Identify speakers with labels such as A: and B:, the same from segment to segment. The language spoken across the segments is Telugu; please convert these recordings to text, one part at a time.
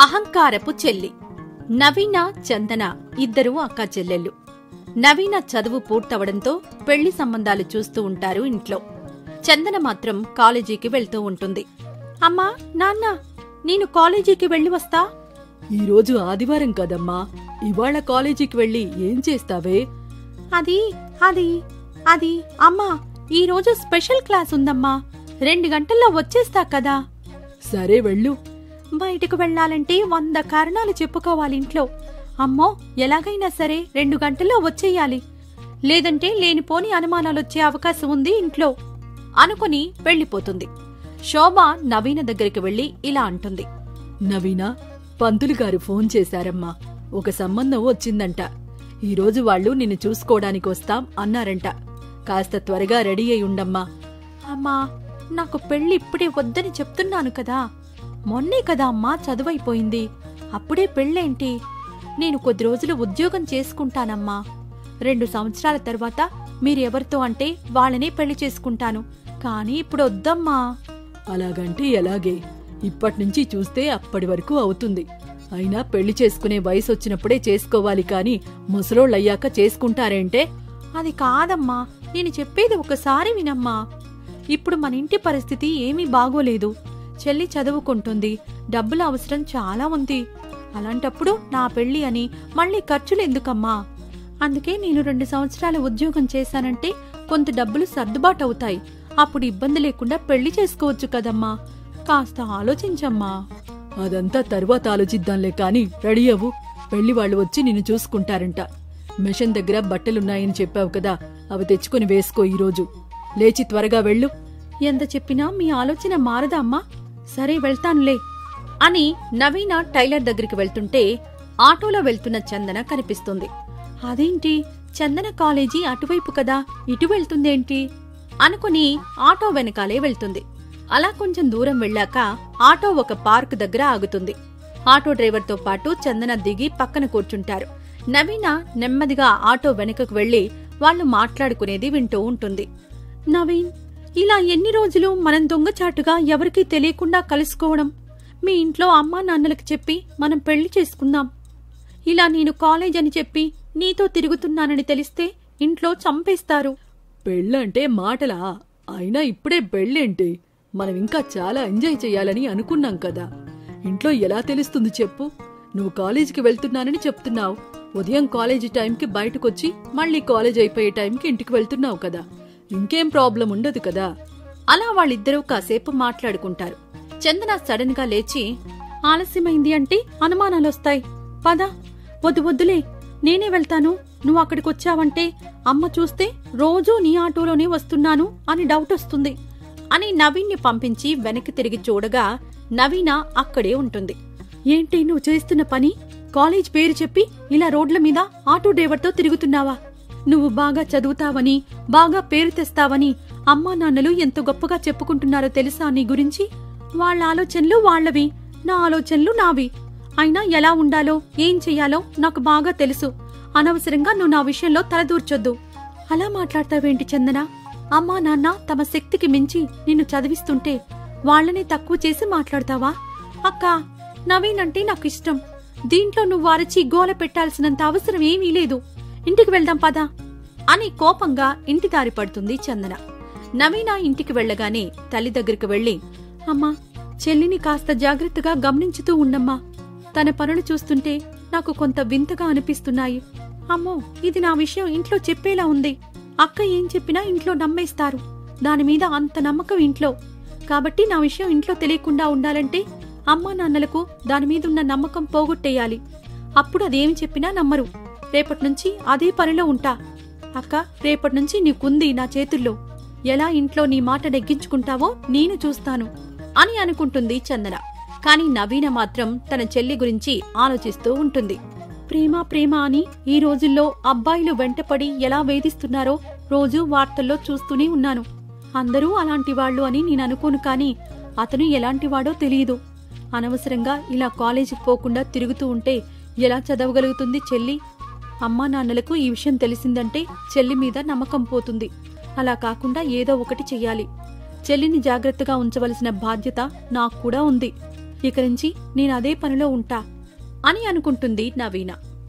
A: అహంకారపు చెల్లి నవీన చందన ఇద్దరు అక్కా చెల్లెళ్ళు నవీన చదువు పూర్తవడంతో పెళ్లి సంబంధాలు చూస్తూ ఉంటారు ఇంట్లో చందన మాత్రం కాలేజీకి వెళ్తూ ఉంటుంది అమ్మా నాన్న నేను కాలేజీకి వెళ్ళి వస్తా
B: ఈరోజు ఆదివారం కదమ్మా ఇవాళ కాలేజీకి వెళ్ళి ఏం చేస్తావే
A: అది అది అది అమ్మా ఈ రోజు స్పెషల్ క్లాస్ ఉందమ్మా రెండు గంటల్లో వచ్చేస్తా కదా
B: సరే వెళ్ళు
A: బయటకు వెళ్ళాలంటే వంద కారణాలు చెప్పుకోవాలి ఇంట్లో అమ్మో ఎలాగైనా సరే రెండు గంటల్లో వచ్చేయాలి లేదంటే లేనిపోని అనుమానాలొచ్చే అవకాశం ఉంది ఇంట్లో అనుకుని వెళ్ళిపోతుంది శోభ నవీన దగ్గరికి వెళ్లి ఇలా అంటుంది
B: నవీన పంతులు గారు ఫోన్ చేశారమ్మా ఒక సంబంధం వచ్చిందంట ఈరోజు వాళ్ళు నిన్ను చూసుకోవడానికి వస్తాం అన్నారంట కాస్త త్వరగా రెడీ అయి ఉండమ్మా
A: అమ్మా నాకు పెళ్లి ఇప్పుడే వద్దని చెప్తున్నాను కదా మొన్నే కదా అమ్మా చదువైపోయింది అప్పుడే పెళ్ళేంటి నేను కొద్ది రోజులు ఉద్యోగం చేసుకుంటానమ్మా రెండు సంవత్సరాల తర్వాత మీరెవరితో అంటే వాళ్ళనే పెళ్లి చేసుకుంటాను కానీ ఇప్పుడు వద్దమ్మా
B: అలాగంటే ఎలాగే ఇప్పటినుంచి చూస్తే అప్పటి వరకు అవుతుంది అయినా పెళ్లి చేసుకునే వయసు వచ్చినప్పుడే చేసుకోవాలి కాని ముసలోళ్ళయ్యాక చేసుకుంటారేంటే
A: అది కాదమ్మా నేను చెప్పేది ఒకసారి వినమ్మా ఇప్పుడు మన ఇంటి పరిస్థితి ఏమీ బాగోలేదు చెల్లి చదువుకుంటుంది డబ్బుల అవసరం చాలా ఉంది అలాంటప్పుడు నా పెళ్లి అని మళ్ళీ ఖర్చులు ఎందుకమ్మా అందుకే నేను రెండు సంవత్సరాలు ఉద్యోగం చేశానంటే కొంత డబ్బులు సర్దుబాటు అవుతాయి అప్పుడు ఇబ్బంది లేకుండా పెళ్లి చేసుకోవచ్చు కదమ్మా కాస్త ఆలోచించమ్మా
B: అదంతా తరువాత ఆలోచిద్దాంలే కాని రెడీ అవ్వు పెళ్లి వాళ్ళు వచ్చి నిన్ను చూసుకుంటారంట మిషన్ దగ్గర బట్టలున్నాయని చెప్పావు కదా అవి తెచ్చుకుని వేసుకో ఈరోజు లేచి త్వరగా వెళ్ళు
A: ఎంత చెప్పినా మీ ఆలోచన మారదా అమ్మా సరే వెళ్తానులే అని నవీన టైలర్ దగ్గరికి వెళ్తుంటే ఆటోలో వెళ్తున్న చందన కనిపిస్తుంది అదేంటి చందన కాలేజీ అటువైపు కదా ఇటు వెళ్తుందేంటి అనుకుని ఆటో వెనకాలే వెళ్తుంది అలా కొంచెం దూరం వెళ్ళాక ఆటో ఒక పార్క్ దగ్గర ఆగుతుంది ఆటో డ్రైవర్తో పాటు చందన దిగి పక్కన కూర్చుంటారు నవీన నెమ్మదిగా ఆటో వెనుకకు వెళ్లి వాళ్ళు మాట్లాడుకునేది వింటూ ఉంటుంది నవీన్ ఇలా ఎన్ని రోజులు మనం దొంగచాటుగా ఎవరికీ తెలియకుండా కలుసుకోవడం మీ ఇంట్లో అమ్మా నాన్నలకు చెప్పి మనం పెళ్లి చేసుకుందాం ఇలా నేను కాలేజ్ అని చెప్పి నీతో తిరుగుతున్నానని తెలిస్తే ఇంట్లో చంపేస్తారు
B: పెళ్ళంటే మాటలా అయినా ఇప్పుడే పెళ్ళేంటి మనం ఇంకా చాలా ఎంజాయ్ చేయాలని అనుకున్నాం కదా ఇంట్లో ఎలా తెలుస్తుంది చెప్పు నువ్వు కాలేజీకి వెళ్తున్నానని చెప్తున్నావు ఉదయం కాలేజీ టైంకి బయటకొచ్చి మళ్ళీ కాలేజ్ అయిపోయే టైంకి ఇంటికి వెళ్తున్నావు కదా ఇంకేం ప్రాబ్లం ఉండదు కదా
A: అలా వాళ్ళిద్దరూ కాసేపు మాట్లాడుకుంటారు చందన సడన్ గా లేచి ఆలస్యమైంది అంటే అనుమానాలొస్తాయి పద వద్దు వద్దులే నేనే వెళ్తాను నువ్వు అక్కడికొచ్చావంటే అమ్మ చూస్తే రోజూ నీ ఆటోలోనే వస్తున్నాను అని డౌట్ వస్తుంది అని నవీన్ని పంపించి వెనక్కి తిరిగి చూడగా నవీన అక్కడే ఉంటుంది ఏంటి నువ్వు చేస్తున్న పని కాలేజ్ పేరు చెప్పి ఇలా రోడ్ల మీద ఆటో డ్రైవర్తో తిరుగుతున్నావా నువ్వు బాగా చదువుతావని బాగా పేరు తెస్తావని అమ్మా నాన్నలు ఎంత గొప్పగా చెప్పుకుంటున్నారో తెలుసా నీ గురించి వాళ్ళ ఆలోచనలు వాళ్ళవి నా ఆలోచనలు నావి అయినా ఎలా ఉండాలో ఏం చెయ్యాలో నాకు బాగా తెలుసు అనవసరంగా నువ్వు నా విషయంలో తలదూర్చొద్దు అలా మాట్లాడతావేంటి చందన అమ్మా నాన్న తమ శక్తికి మించి నిన్ను చదివిస్తుంటే వాళ్ళని తక్కువ చేసి మాట్లాడతావా అక్క నవీన్ అంటే నాకు ఇష్టం దీంట్లో నువ్వు అరచి గోల పెట్టాల్సినంత అవసరం ఏమీ లేదు ఇంటికి వెళ్దాం పదా అని కోపంగా ఇంటి దారి పడుతుంది చందన నవీన ఇంటికి వెళ్ళగానే తల్లి దగ్గరికి వెళ్లి అమ్మా చెల్లిని కాస్త జాగ్రత్తగా గమనించుతూ ఉండమ్మా తన పనులు చూస్తుంటే నాకు కొంత వింతగా అనిపిస్తున్నాయి అమ్మో ఇది నా విషయం ఇంట్లో చెప్పేలా ఉంది అక్క ఏం చెప్పినా ఇంట్లో నమ్మేస్తారు దాని మీద అంత నమ్మకం ఇంట్లో కాబట్టి నా విషయం ఇంట్లో తెలియకుండా ఉండాలంటే అమ్మా నాన్నలకు దాని మీద ఉన్న నమ్మకం పోగొట్టేయాలి అప్పుడు అదేమి చెప్పినా నమ్మరు రేపటి నుంచి అదే పనిలో ఉంటా అక్క రేపటి నుంచి నీకుంది నా చేతుల్లో ఎలా ఇంట్లో నీ మాట నెగ్గించుకుంటావో నేను చూస్తాను అని అనుకుంటుంది చందన కాని నవీన మాత్రం తన చెల్లి గురించి ఆలోచిస్తూ ఉంటుంది ప్రేమ ప్రేమ అని ఈ రోజుల్లో అబ్బాయిలు వెంటపడి ఎలా వేధిస్తున్నారో రోజూ వార్తల్లో చూస్తూనే ఉన్నాను అందరూ అలాంటి వాళ్ళు అని నేను అనుకోను కాని అతను ఎలాంటివాడో తెలియదు అనవసరంగా ఇలా కాలేజీకి పోకుండా తిరుగుతూ ఉంటే ఎలా చదవగలుగుతుంది చెల్లి అమ్మా నాన్నలకు ఈ విషయం తెలిసిందంటే చెల్లి మీద నమ్మకం పోతుంది అలా కాకుండా ఏదో ఒకటి చెయ్యాలి చెల్లిని జాగ్రత్తగా ఉంచవలసిన బాధ్యత నాకు కూడా ఉంది ఇక నుంచి నేను అదే పనిలో ఉంటా అని అనుకుంటుంది నవీన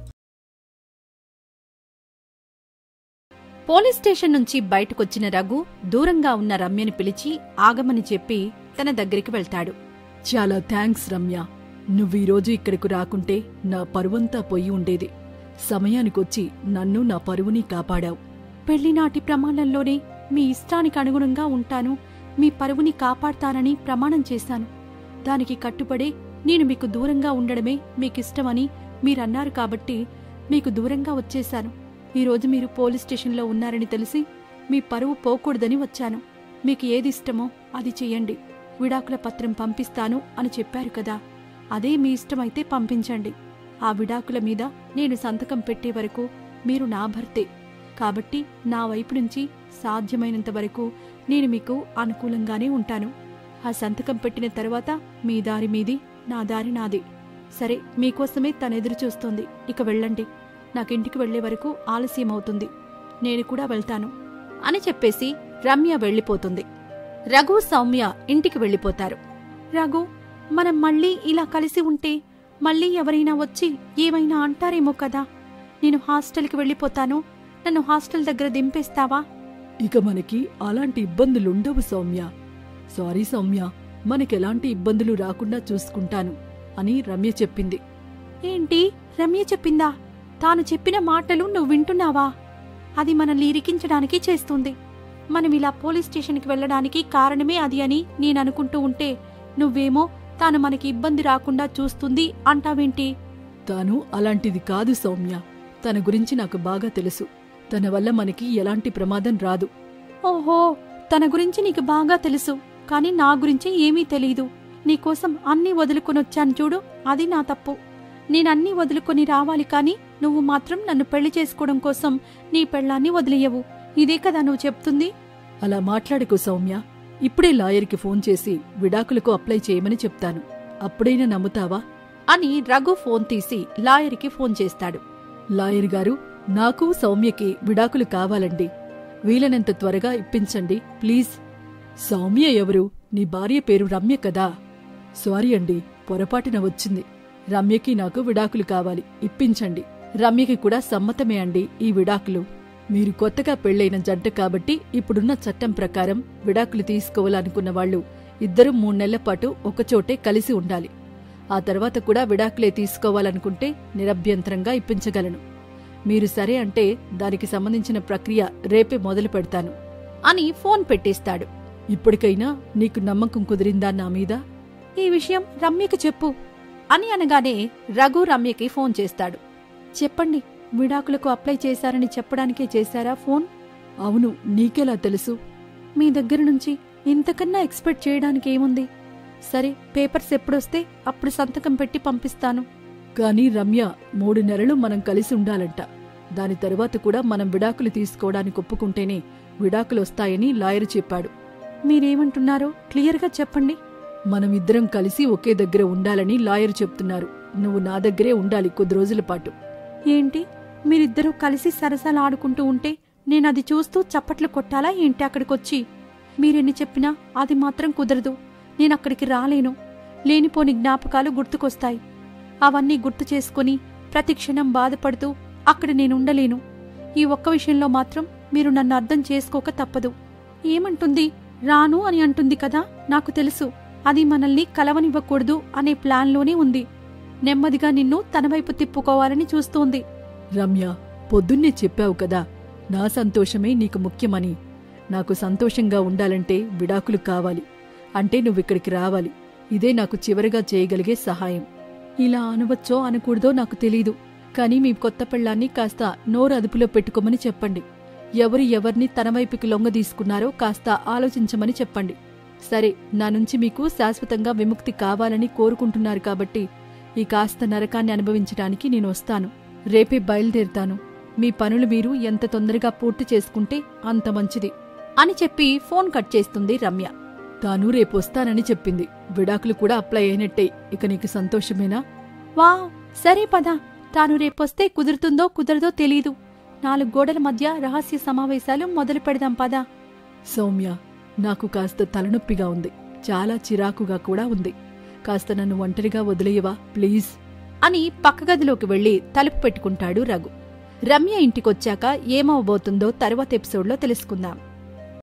A: పోలీస్ స్టేషన్ నుంచి బయటకొచ్చిన రఘు దూరంగా ఉన్న రమ్యని పిలిచి ఆగమని చెప్పి తన దగ్గరికి వెళ్తాడు
B: చాలా థ్యాంక్స్ రమ్య నువ్వు ఈరోజు ఇక్కడికి రాకుంటే నా పరువంతా పొయ్యి ఉండేది సమయానికొచ్చి నన్ను నా పరువుని కాపాడావు
A: పెళ్లినాటి ప్రమాణంలోనే మీ ఇష్టానికి అనుగుణంగా ఉంటాను మీ పరువుని కాపాడతానని ప్రమాణం చేశాను దానికి కట్టుబడే నేను మీకు దూరంగా ఉండడమే మీకిష్టమని మీరన్నారు కాబట్టి మీకు దూరంగా వచ్చేశాను ఈరోజు మీరు పోలీస్ స్టేషన్లో ఉన్నారని తెలిసి మీ పరువు పోకూడదని వచ్చాను మీకు ఏది ఇష్టమో అది చెయ్యండి విడాకుల పత్రం పంపిస్తాను అని చెప్పారు కదా అదే మీ ఇష్టమైతే పంపించండి ఆ విడాకుల మీద నేను సంతకం పెట్టే వరకు మీరు నా భర్తే కాబట్టి నా వైపు నుంచి సాధ్యమైనంత వరకు నేను మీకు అనుకూలంగానే ఉంటాను ఆ సంతకం పెట్టిన తర్వాత మీ దారి మీది నా దారి నాది సరే మీకోసమే తను ఎదురు చూస్తోంది ఇక వెళ్ళండి నాకింటికి వెళ్లే వరకు ఆలస్యం అవుతుంది నేను కూడా వెళ్తాను అని చెప్పేసి రమ్య వెళ్ళిపోతుంది రఘు సౌమ్య ఇంటికి వెళ్ళిపోతారు రఘు మనం మళ్ళీ ఇలా కలిసి ఉంటే మళ్ళీ ఎవరైనా వచ్చి ఏమైనా అంటారేమో కదా నేను హాస్టల్కి వెళ్ళిపోతాను నన్ను హాస్టల్ దగ్గర దింపేస్తావా
B: ఇక మనకి అలాంటి ఇబ్బందులుండవు సౌమ్య సారీ సౌమ్య మనకెలాంటి ఇబ్బందులు రాకుండా చూసుకుంటాను అని రమ్య చెప్పింది
A: ఏంటి రమ్య చెప్పిందా తాను చెప్పిన మాటలు నువ్వు వింటున్నావా అది మనల్ని ఇరికించడానికి చేస్తుంది మనం ఇలా పోలీస్ స్టేషన్కి వెళ్ళడానికి కారణమే అది అని నేననుకుంటూ ఉంటే నువ్వేమో తాను మనకి ఇబ్బంది రాకుండా చూస్తుంది అంటావేంటి
B: తాను అలాంటిది కాదు సౌమ్య తన గురించి నాకు బాగా తెలుసు తన వల్ల మనకి ఎలాంటి ప్రమాదం రాదు
A: ఓహో తన గురించి నీకు బాగా తెలుసు కానీ నా గురించి ఏమీ తెలీదు నీకోసం అన్నీ వదులుకొనొచ్చాను చూడు అది నా తప్పు నేనన్నీ వదులుకొని రావాలి కాని నువ్వు మాత్రం నన్ను పెళ్లి చేసుకోవడం కోసం నీ పెళ్ళాన్ని వదిలేయవు ఇదే కదా నువ్వు చెప్తుంది
B: అలా మాట్లాడుకో సౌమ్య ఇప్పుడే లాయర్కి ఫోన్ చేసి విడాకులకు అప్లై చేయమని చెప్తాను అప్పుడైనా నమ్ముతావా
A: అని రఘు ఫోన్ తీసి లాయర్కి ఫోన్ చేస్తాడు
B: లాయర్ గారు నాకు సౌమ్యకి విడాకులు కావాలండి వీలైనంత త్వరగా ఇప్పించండి ప్లీజ్ సౌమ్య ఎవరు నీ భార్య పేరు రమ్య కదా సారీ అండి పొరపాటున వచ్చింది రమ్యకి నాకు విడాకులు కావాలి ఇప్పించండి రమ్యకి కూడా సమ్మతమే అండి ఈ విడాకులు మీరు కొత్తగా పెళ్లైన జంట కాబట్టి ఇప్పుడున్న చట్టం ప్రకారం విడాకులు తీసుకోవాలనుకున్న వాళ్ళు ఇద్దరు మూడు నెలల పాటు ఒకచోటే కలిసి ఉండాలి ఆ తర్వాత కూడా విడాకులే తీసుకోవాలనుకుంటే నిరభ్యంతరంగా ఇప్పించగలను మీరు సరే అంటే దానికి సంబంధించిన ప్రక్రియ రేపే మొదలు పెడతాను
A: అని ఫోన్ పెట్టేస్తాడు
B: ఇప్పటికైనా నీకు నమ్మకం కుదిరిందా నా మీద
A: ఈ విషయం రమ్యకి చెప్పు అని అనగానే రఘు రమ్యకి ఫోన్ చేస్తాడు చెప్పండి విడాకులకు అప్లై చేశారని చెప్పడానికే చేశారా ఫోన్
B: అవును నీకెలా తెలుసు
A: మీ దగ్గర నుంచి ఇంతకన్నా ఎక్స్పెక్ట్ చేయడానికి ఏముంది సరే పేపర్స్ ఎప్పుడొస్తే అప్పుడు సంతకం పెట్టి పంపిస్తాను
B: కానీ రమ్య మూడు నెలలు మనం కలిసి ఉండాలంట దాని తరువాత కూడా మనం విడాకులు తీసుకోవడానికి ఒప్పుకుంటేనే విడాకులు వస్తాయని లాయర్ చెప్పాడు
A: మీరేమంటున్నారో క్లియర్గా చెప్పండి
B: మనమిద్దరం కలిసి ఒకే దగ్గర ఉండాలని లాయర్ చెప్తున్నారు నువ్వు నా దగ్గరే ఉండాలి కొద్ది రోజుల పాటు
A: ఏంటి మీరిద్దరూ కలిసి సరసాలు ఆడుకుంటూ ఉంటే నేనది చూస్తూ చప్పట్లు కొట్టాలా ఏంటి అక్కడికొచ్చి మీరెన్ని చెప్పినా అది మాత్రం కుదరదు నేనక్కడికి రాలేను లేనిపోని జ్ఞాపకాలు గుర్తుకొస్తాయి అవన్నీ గుర్తు చేసుకుని ప్రతి క్షణం బాధపడుతూ అక్కడ నేనుండలేను ఈ ఒక్క విషయంలో మాత్రం మీరు నన్ను అర్థం చేసుకోక తప్పదు ఏమంటుంది రాను అని అంటుంది కదా నాకు తెలుసు అది మనల్ని కలవనివ్వకూడదు అనే ప్లాన్లోనే ఉంది నెమ్మదిగా నిన్ను తన వైపు తిప్పుకోవాలని చూస్తోంది
B: రమ్య పొద్దున్నే చెప్పావు కదా నా సంతోషమే నీకు ముఖ్యమని నాకు సంతోషంగా ఉండాలంటే విడాకులు కావాలి అంటే నువ్విక్కడికి రావాలి ఇదే నాకు చివరిగా చేయగలిగే సహాయం ఇలా అనవచ్చో అనకూడదో నాకు తెలీదు కానీ మీ కొత్త పెళ్ళాన్ని కాస్త నోరు అదుపులో పెట్టుకోమని చెప్పండి ఎవరు ఎవరిని తన వైపుకి లొంగ తీసుకున్నారో కాస్త ఆలోచించమని చెప్పండి సరే నా నుంచి మీకు శాశ్వతంగా విముక్తి కావాలని కోరుకుంటున్నారు కాబట్టి ఈ కాస్త నరకాన్ని అనుభవించడానికి నేను వస్తాను రేపే బయలుదేరుతాను మీ పనులు మీరు ఎంత తొందరగా పూర్తి చేసుకుంటే అంత మంచిది
A: అని చెప్పి ఫోన్ కట్ చేస్తుంది రమ్య
B: తాను రేపు వస్తానని చెప్పింది విడాకులు కూడా అప్లై అయినట్టే ఇక నీకు సంతోషమేనా
A: వా సరే పద తాను రేపొస్తే కుదురుతుందో కుదరదో తెలీదు నాలుగు గోడల మధ్య రహస్య సమావేశాలు మొదలు పెడదాం పదా
B: సౌమ్య నాకు కాస్త తలనొప్పిగా ఉంది చాలా చిరాకుగా కూడా ఉంది కాస్త నన్ను ఒంటరిగా వదిలేయవా ప్లీజ్
A: అని పక్క గదిలోకి వెళ్లి తలుపు పెట్టుకుంటాడు రఘు రమ్య ఇంటికొచ్చాక ఏమవబోతుందో తర్వాత ఎపిసోడ్లో తెలుసుకుందాం